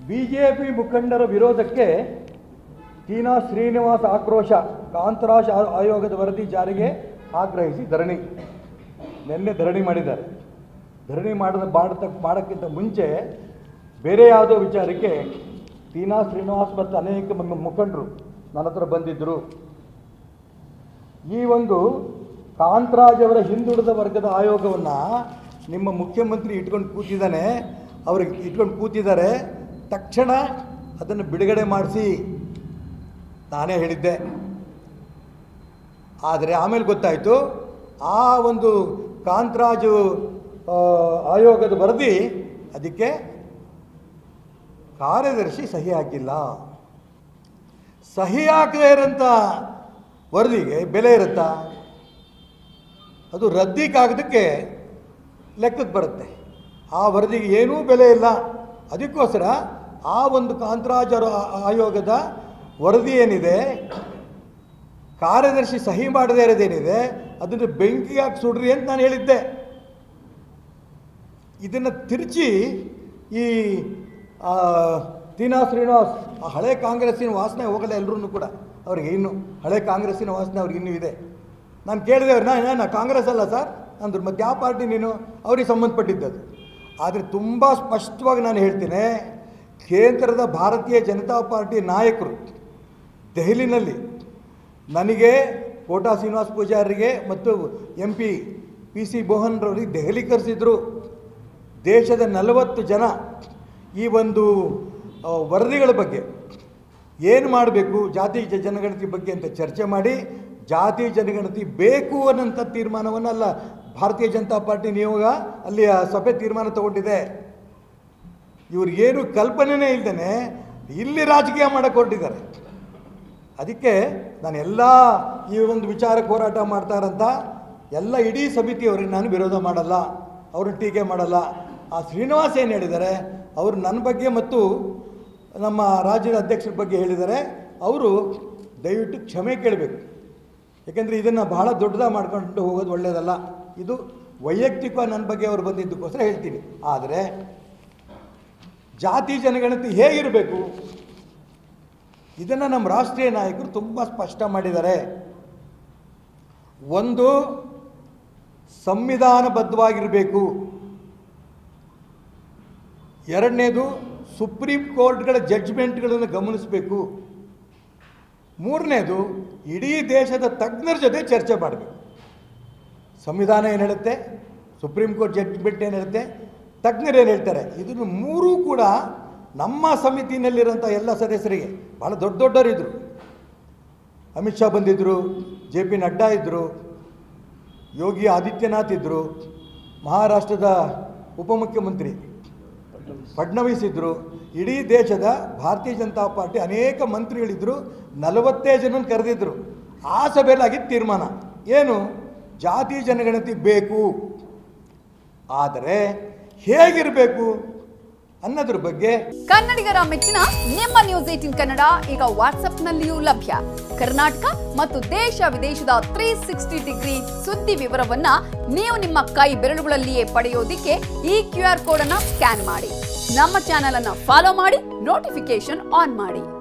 BJP ಮುಖಂಡರ ವಿರೋಧಕ್ಕೆ ತೀನಾ ಶ್ರೀನಿವಾಸ್ ಆಕ್ರೋಶ ಕಾಂತರಾಜ್ ಆ- ಆಯೋಗದ ವರದಿ ಜಾರಿಗೆ ಆಗ್ರಹಿಸಿ ಧರಣಿ ನಿನ್ನೆ ಧರಣಿ ಮಾಡಿದ್ದಾರೆ ಧರಣಿ ಮಾಡದ ಮಾಡತ ಮಾಡೋಕ್ಕಿಂತ ಮುಂಚೆ ಬೇರೆ ಯಾವುದೋ ವಿಚಾರಕ್ಕೆ ತೀನಾ ಶ್ರೀನಿವಾಸ್ ಮತ್ತು ಅನೇಕ ಮ- ಮುಖಂಡರು ನನ್ನ ಹತ್ರ ಬಂದಿದ್ದರು ಈ ಒಂದು ಕಾಂತರಾಜ್ ಅವರ ಹಿಂದುಳಿದ ವರ್ಗದ ಆಯೋಗವನ್ನು ನಿಮ್ಮ ಮುಖ್ಯಮಂತ್ರಿ ಇಟ್ಕೊಂಡು ಕೂತಿದ್ದಾನೆ ಅವ್ರಿಗೆ ಇಟ್ಕೊಂಡು ಕೂತಿದ್ದಾರೆ ತಕ್ಷಣ ಅದನ್ನು ಬಿಡುಗಡೆ ಮಾಡಿಸಿ ನಾನೇ ಹೇಳಿದ್ದೆ ಆದರೆ ಆಮೇಲೆ ಗೊತ್ತಾಯಿತು ಆ ಒಂದು ಕಾಂತರಾಜು ಆ, ಆಯೋಗದ ವರದಿ ಅದಕ್ಕೆ ಕಾರ್ಯದರ್ಶಿ ಸಹಿ ಹಾಕಿಲ್ಲ ಸಹಿ ಹಾಕದೇ ಇರೋಂಥ ವರದಿಗೆ ಬೆಲೆ ಇರುತ್ತಾ ಅದು ರದ್ದಿ ಕಾಗದಕ್ಕೆ ಲೆಕ್ಕಕ್ಕೆ ಬರುತ್ತೆ ಆ ವರದಿಗೆ ಏನೂ ಬೆಲೆ ಇಲ್ಲ ಅದಕ್ಕೋಸ್ಕರ ಆ ಒಂದು ಕಾಂತರಾಜ್ ಅವರ ಆ- ಆಯೋಗದ ವರದಿ ಏನಿದೆ ಕಾರ್ಯದರ್ಶಿ ಸಹಿ ಮಾಡದೇ ಇರೋದೇನಿದೆ ಅದನ್ನು ಬೆಂಕಿಗೆ ಹಾಕಿ ಸುಡ್ರಿ ಅಂತ ನಾನು ಹೇಳಿದ್ದೆ ಇದನ್ನು ತಿರುಚಿ ಈ ಆ, ತೀನಾ ಶ್ರೀನಿವಾಸ್ ಆ ಹಳೆ ಕಾಂಗ್ರೆಸ್ಸಿನ ವಾಸನೆ ಹೋಗಲ್ಲ ಎಲ್ಲರೂ ಕೂಡ ಅವ್ರಿಗೆ ಇನ್ನು ಹಳೆ ಕಾಂಗ್ರೆಸ್ಸಿನ ವಾಸನೆ ಅವ್ರಿಗೆ ಇನ್ನೂ ಇದೆ ನಾನು ಕೇಳಿದೆ ಅವ್ರು ನಾ ನಾ ಕಾಂಗ್ರೆಸ್ ಅಲ್ಲ ಸರ್ ಅಂದ್ರು ಮತ್ತೆ ಯಾವ ಪಾರ್ಟಿ ನೀನು ಅವ್ರಿಗೆ ಸಂಬಂಧಪಟ್ಟಿದ್ದದು ಆದರೆ ತುಂಬ ಸ್ಪಷ್ಟವಾಗಿ ನಾನು ಹೇಳ್ತೀನಿ ಕೇಂದ್ರದ ಭಾರತೀಯ ಜನತಾ ಪಾರ್ಟಿ ನಾಯಕರು ದೆಹಲಿನಲ್ಲಿ ನನಗೆ ಕೋಟಾ ಶ್ರೀನಿವಾಸ್ ಪೂಜಾರಿಗೆ ಮತ್ತು ಎಂ ಪಿ ಪಿ ಸಿ ಮೋಹನ್ರವರಿಗೆ ದೆಹಲಿ ಕರೆಸಿದ್ರು ದೇಶದ ನಲವತ್ತು ಜನ ಈ ಒಂದು ಆ, ವರದಿಗಳ ಬಗ್ಗೆ ಏನು ಮಾಡಬೇಕು ಜಾತಿ ಜ- ಜನಗಣತಿ ಬಗ್ಗೆ ಅಂತ ಚರ್ಚೆ ಮಾಡಿ ಜಾತಿ ಜನಗಣತಿ ಬೇಕು ಅನ್ನೋಂಥ ತೀರ್ಮಾನವನ್ನು ಅಲ್ಲ ಭಾರತೀಯ ಜನತಾ ಪಾರ್ಟಿ ನಿಯೋಗ ಅಲ್ಲಿ ಆ ಸಭೆ ತೀರ್ಮಾನ ತಗೊಂಡಿದೆ ಇವ್ರಿಗೇನು ಕಲ್ಪನೆನೇ ಇಲ್ದೇನೆ ಇಲ್ಲಿ ರಾಜಕೀಯ ಮಾಡಕ್ಕೆ ಹೊರಟಿದ್ದಾರೆ ಅದಕ್ಕೆ ನಾನು ಎಲ್ಲ ಈ ಒಂದು ವಿಚಾರಕ್ಕೆ ಹೋರಾಟ ಮಾಡ್ತಾರಂತ ಎಲ್ಲ ಇಡೀ ಸಮಿತಿಯವರಿಗೆ ನಾನು ವಿರೋಧ ಮಾಡಲ್ಲ ಅವ್ರನ್ನ ಟೀಕೆ ಮಾಡಲ್ಲ ಆ ಶ್ರೀನಿವಾಸ್ ಏನು ಹೇಳಿದ್ದಾರೆ ಅವರು ನನ್ನ ಬಗ್ಗೆ ಮತ್ತು ನಮ್ಮ ರಾಜ್ಯದ ಅಧ್ಯಕ್ಷರ ಬಗ್ಗೆ ಹೇಳಿದ್ದಾರೆ ಅವರು ದಯವಿಟ್ಟು ಕ್ಷಮೆ ಕೇಳಬೇಕು ಯಾಕೆಂದರೆ ಇದನ್ನು ಬಹಳ ದೊಡ್ಡದಾಗಿ ಮಾಡ್ಕೊಂಡು ಹೋಗೋದು ಒಳ್ಳೆಯದಲ್ಲ ಇದು ವೈಯಕ್ತಿಕವಾಗಿ ನನ್ನ ಬಗ್ಗೆ ಅವರು ಬಂದಿದ್ದಕ್ಕೋಸ್ಕರ ಹೇಳ್ತೀನಿ ಆದರೆ ಜಾತಿ ಜನಗಣತಿ ಹೇಗಿರಬೇಕು ಇದನ್ನು ನಮ್ಮ ರಾಷ್ಟ್ರೀಯ ನಾಯಕರು ತುಂಬ ಸ್ಪಷ್ಟ ಮಾಡಿದ್ದಾರೆ ಒಂದು ಸಂವಿಧಾನಬದ್ಧವಾಗಿರಬೇಕು ಎರಡನೇದು ಸುಪ್ರೀಂ ಕೋರ್ಟ್ಗಳ ಜಡ್ಜ್ಮೆಂಟ್ಗಳನ್ನು ಗಮನಿಸಬೇಕು ಮೂರನೇದು ಇಡೀ ದೇಶದ ತಜ್ಞರ ಜೊತೆ ಚರ್ಚೆ ಮಾಡಬೇಕು ಸಂವಿಧಾನ ಏನು ಹೇಳುತ್ತೆ ಸುಪ್ರೀಂ ಕೋರ್ಟ್ ಜಡ್ಜ್ಮೆಂಟ್ ಏನು ಹೇಳುತ್ತೆ ತಜ್ಞರು ಏನು ಹೇಳ್ತಾರೆ ಇದನ್ನು ಮೂರೂ ಕೂಡ ನಮ್ಮ ಸಮಿತಿನಲ್ಲಿರೋಂಥ ಎಲ್ಲ ಸದಸ್ಯರಿಗೆ ಭಾಳ ದೊಡ್ಡ ದೊಡ್ಡವರಿದ್ದರು ಅಮಿತ್ ಶಾ ಬಂದಿದ್ದರು ಜೆ ಪಿ ನಡ್ಡಾ ಇದ್ದರು ಯೋಗಿ ಆದಿತ್ಯನಾಥ್ ಇದ್ದರು ಮಹಾರಾಷ್ಟ್ರದ ಉಪಮುಖ್ಯಮಂತ್ರಿ ಫಡ್ನವೀಸ್ ಇದ್ದರು ಇಡೀ ದೇಶದ ಭಾರತೀಯ ಜನತಾ ಪಾರ್ಟಿ ಅನೇಕ ಮಂತ್ರಿಗಳಿದ್ದರು ನಲವತ್ತೇ ಜನ ಕರೆದಿದ್ದರು ಆ ಸಭೆಯಲ್ಲಿ ಆಗಿದ್ದ ತೀರ್ಮಾನ ಏನು ಜಾತಿ ಜನಗಣತಿ ಬೇಕು ಆದರೆ ಹೇಗಿರಬೇಕು ಅನ್ನೋದ್ರ ಬಗ್ಗೆ ಕನ್ನಡಿಗರ ಮೆಚ್ಚಿನ ನಿಮ್ಮ ನ್ಯೂಸ್ ಏಟಿನ್ ಕನ್ನಡ ಈಗ ವಾಟ್ಸ್ಆಪ್ನಲ್ಲಿಯೂ ಲಭ್ಯ ಕರ್ನಾಟಕ ಮತ್ತು ದೇಶ ವಿದೇಶದ ತ್ರೀ ಸಿಕ್ಸ್ಟಿ ಡಿಗ್ರಿ ಸುದ್ದಿ ವಿವರವನ್ನ ನೀವು ನಿಮ್ಮ ಕೈ ಬೆರಳುಗಳಲ್ಲಿಯೇ ಪಡೆಯೋದಿಕ್ಕೆ ಈ ಕ್ಯೂ ಆರ್ ಕೋಡ್ ಅನ್ನ ಸ್ಕ್ಯಾನ್ ಮಾಡಿ ನಮ್ಮ ಚಾನೆಲ್ ಅನ್ನ ಫಾಲೋ ಮಾಡಿ ನೋಟಿಫಿಕೇಶನ್ ಆನ್ ಮಾಡಿ